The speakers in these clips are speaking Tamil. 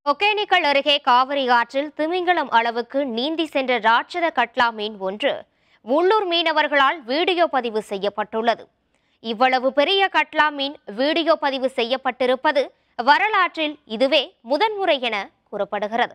ஒகேனக்கல் அருகே காவிரி ஆற்றில் திமிங்கலம் அளவுக்கு நீந்தி சென்ற ராட்சத கட்லா மீன் ஒன்று உள்ளூர் மீனவர்களால் வீடியோ பதிவு செய்யப்பட்டுள்ளது இவ்வளவு பெரிய கட்லா மீன் வீடியோ பதிவு செய்யப்பட்டிருப்பது வரலாற்றில் இதுவே முதன்முறை என கூறப்படுகிறது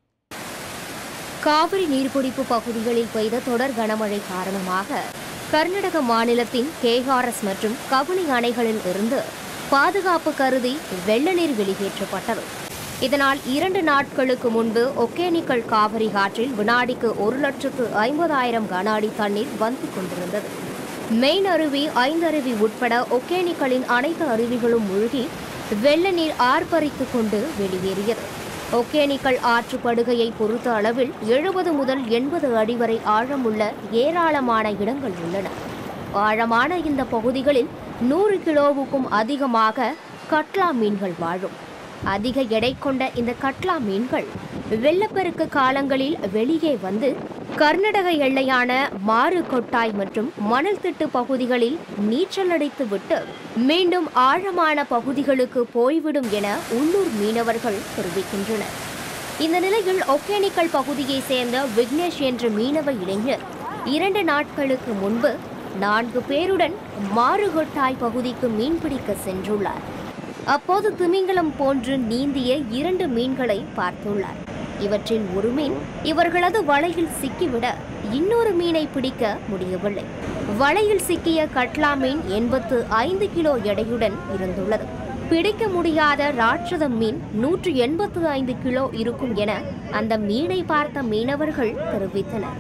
காவிரி நீர்பிடிப்பு பகுதிகளில் பெய்த தொடர் கனமழை காரணமாக கர்நாடக மாநிலத்தின் கேஆர்எஸ் மற்றும் கபினி அணைகளில் இருந்து பாதுகாப்பு கருதி வெள்ள நீர் வெளியேற்றப்பட்டது இதனால் இரண்டு நாட்களுக்கு முன்பு ஒகேனிக்கல் காவிரி ஆற்றில் வினாடிக்கு ஒரு லட்சத்து ஐம்பதாயிரம் கன அடி தண்ணீர் வந்து கொண்டிருந்தது மெயின் அருவி ஐந்தருவி உட்பட ஒகேனிக்கலின் அனைத்து அருவிகளும் மூழ்கி வெள்ள நீர் ஆர்ப்பரித்துக் கொண்டு வெளியேறியது ஒகேனிக்கல் ஆற்று படுகையை பொறுத்த அளவில் எழுபது முதல் எண்பது அடி வரை ஆழமுள்ள ஏராளமான இடங்கள் உள்ளன ஆழமான இந்த பகுதிகளில் நூறு கிலோவுக்கும் அதிகமாக கட்லா மீன்கள் வாழும் அதிக எடை கொண்ட இந்த கட்லா மீன்கள் வெள்ளப்பெருக்கு காலங்களில் வெளியே வந்து கர்நாடக எல்லையான மாறு கொட்டாய் மற்றும் மணல் திட்டு பகுதிகளில் நீச்சல் அடித்து விட்டு மீண்டும் ஆழமான பகுதிகளுக்கு போய்விடும் என உள்ளூர் மீனவர்கள் தெரிவிக்கின்றனர் இந்த நிலையில் ஒகேனிக்கல் பகுதியைச் சேர்ந்த விக்னேஷ் என்ற மீனவ இளைஞர் இரண்டு நாட்களுக்கு முன்பு நான்கு பேருடன் மாறுகொட்டாய் பகுதிக்கு மீன்பிடிக்க சென்றுள்ளார் அப்போது திமிங்கலம் போன்று நீந்திய இரண்டு மீன்களை பார்த்துள்ளார் இவற்றில் ஒரு மீன் இவர்களது வலையில் சிக்கிவிட இன்னொரு மீனை பிடிக்க முடியவில்லை வலையில் சிக்கிய கட்லா மீன் எண்பத்து ஐந்து கிலோ எடையுடன் இருந்துள்ளது பிடிக்க முடியாத ராட்சத மீன் நூற்று எண்பத்து ஐந்து கிலோ இருக்கும் என அந்த மீனை பார்த்த மீனவர்கள் தெரிவித்தனர்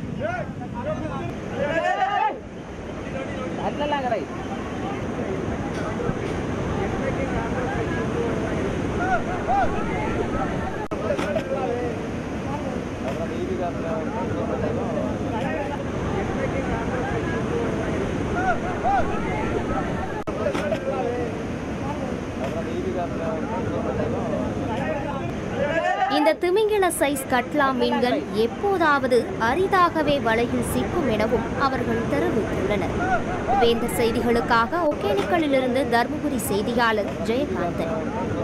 இந்த திமிங்கில சைஸ் கட்லா மீன்கள் எப்போதாவது அரிதாகவே வலையில் சிக்கும் எனவும் அவர்கள் தெரிவித்துள்ளனர் வேந்த செய்திகளுக்காக ஒகேனக்கலிலிருந்து தருமபுரி செய்தியாளர் ஜெயகாந்தன்